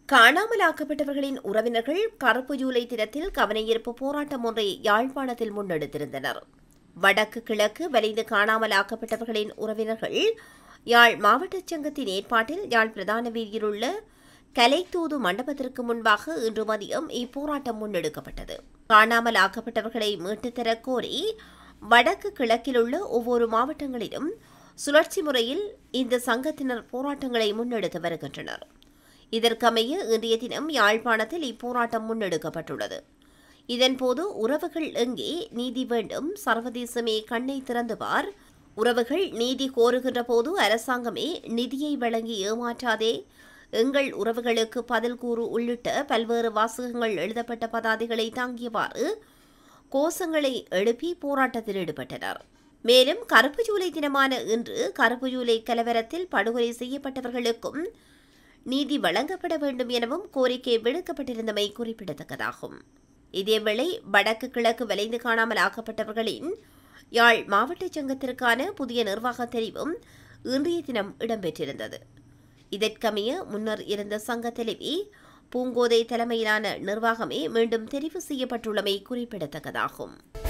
காணாமலாக்கப்பட்டவர்களின் உறவினர்கள் கருப்பு ஜூலை தினத்தில் கவனஈர்ப்பு போராட்டம் ஒன்றை யாழ்ப்பாணத்தில் முன்னெடுத்திருந்தனர் வடக்கு கிழக்கு வலிந்து காணாமலாக்கப்பட்டவர்களின் உறவினர்கள் யாழ் மாவட்ட சங்கத்தின் ஏற்பாட்டில் யாழ் பிரதான வீதியில் உள்ள கலைத்தூது மண்டபத்திற்கு முன்பாக இன்று மதியம் இப்போராட்டம் முன்னெடுக்கப்பட்டது காணாமல் ஆக்கப்பட்டவர்களை மீட்டுத் தரக் கோரி வடக்கு கிழக்கில் உள்ள ஒவ்வொரு மாவட்டங்களிலும் சுழற்சி முறையில் இந்த சங்கத்தினர் போராட்டங்களை முன்னெடுத்து வருகின்றனர் இதற்கமைய இன்றைய தினம் யாழ்ப்பாணத்தில் இப்போராட்டம் முன்னெடுக்கப்பட்டுள்ளது இதன்போது உறவுகள் எங்கே நீதி வேண்டும் சர்வதேசமே கண்ணை திறந்து பார் உறவுகள் நீதி கோருகின்ற போது அரசாங்கமே நிதியை வழங்கி ஏமாற்றாதே எங்கள் உறவுகளுக்கு பதில் கூறு உள்ளிட்ட பல்வேறு வாசகங்கள் எழுதப்பட்ட பதாதைகளை தாங்கியவாறு கோஷங்களை எழுப்பி போராட்டத்தில் ஈடுபட்டனர் மேலும் கருப்பு ஜூலை தினமான இன்று கருப்பு ஜூலை கலவரத்தில் படுகொலை செய்யப்பட்டவர்களுக்கும் நீதி வழங்கப்பட வேண்டும் எனவும் கோரிக்கை விடுக்கப்பட்டிருந்தமை குறிப்பிடத்தக்கதாகும் இதேவேளை வடக்கு கிழக்கு விளைந்து காணாமல் ஆக்கப்பட்டவர்களின் யாழ் மாவட்ட சங்கத்திற்கான புதிய நிர்வாக தெரிவும் இன்றைய தினம் இடம்பெற்றிருந்தது இதற்கமைய முன்னர் இருந்த சங்க தலைவி பூங்கோதை தலைமையிலான நிர்வாகமே மீண்டும் தெரிவு செய்யப்பட்டுள்ளமை குறிப்பிடத்தக்கதாகும்